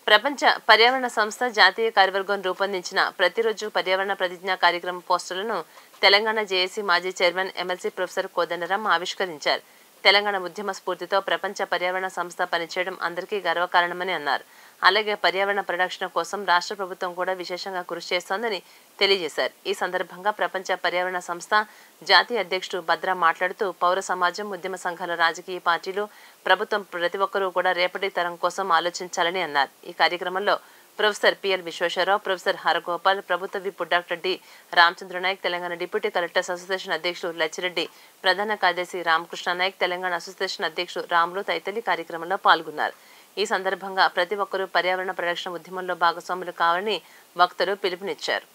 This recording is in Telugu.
ప్రపంచ పర్యావరణ సంస్థ జాతీయ కార్యవర్గం రూపొందించిన ప్రతిరోజు పర్యావరణ ప్రతిజ్ఞ కార్యక్రమ పోస్టర్లను తెలంగాణ జేఏసీ మాజీ చైర్మన్ ఎమ్మెల్సీ ప్రొఫెసర్ కోదండరాం ఆవిష్కరించారు తెలంగాణ ఉద్యమ స్ఫూర్తితో ప్రపంచ పర్యావరణ సంస్థ పనిచేయడం అందరికీ గర్వకారణమని అన్నారు అలాగే పర్యావరణ పరిరక్షణ కోసం రాష్ట్ర ప్రభుత్వం కూడా విశేషంగా కృషి చేస్తోందని తెలియజేశారు ఈ సందర్భంగా ప్రపంచ పర్యావరణ సంస్థ జాతీయ అధ్యక్షుడు భద్ర మాట్లాడుతూ పౌర సమాజం ఉద్యమ సంఘాల రాజకీయ పార్టీలు ప్రభుత్వం ప్రతి ఒక్కరూ కూడా రేపటి తరం కోసం ఆలోచించాలని అన్నారు ఈ కార్యక్రమంలో professor PL Visweswararao professor Haragopal ప్రభుత్వ whip doctor D Ramachandra Nayak Telangana deputy collectors association అధ్యక్షుడు లచ్చిరెడ్డి ప్రధాన కార్యదర్శి రామకృష్ణ నాయక్ తెలంగాణ అసోసియేషన్ అధ్యక్షుడు రాములు తదితరులు ఈ కార్యక్రమంలో పాల్గొన్నారు ఈ సందర్భంగా ప్రతి ఒక్కరూ పర్యావరణ పరిరక్షణ ఉద్యమంలో భాగస్వాములు కావాలని వక్తలు పిలుపునిచ్చారు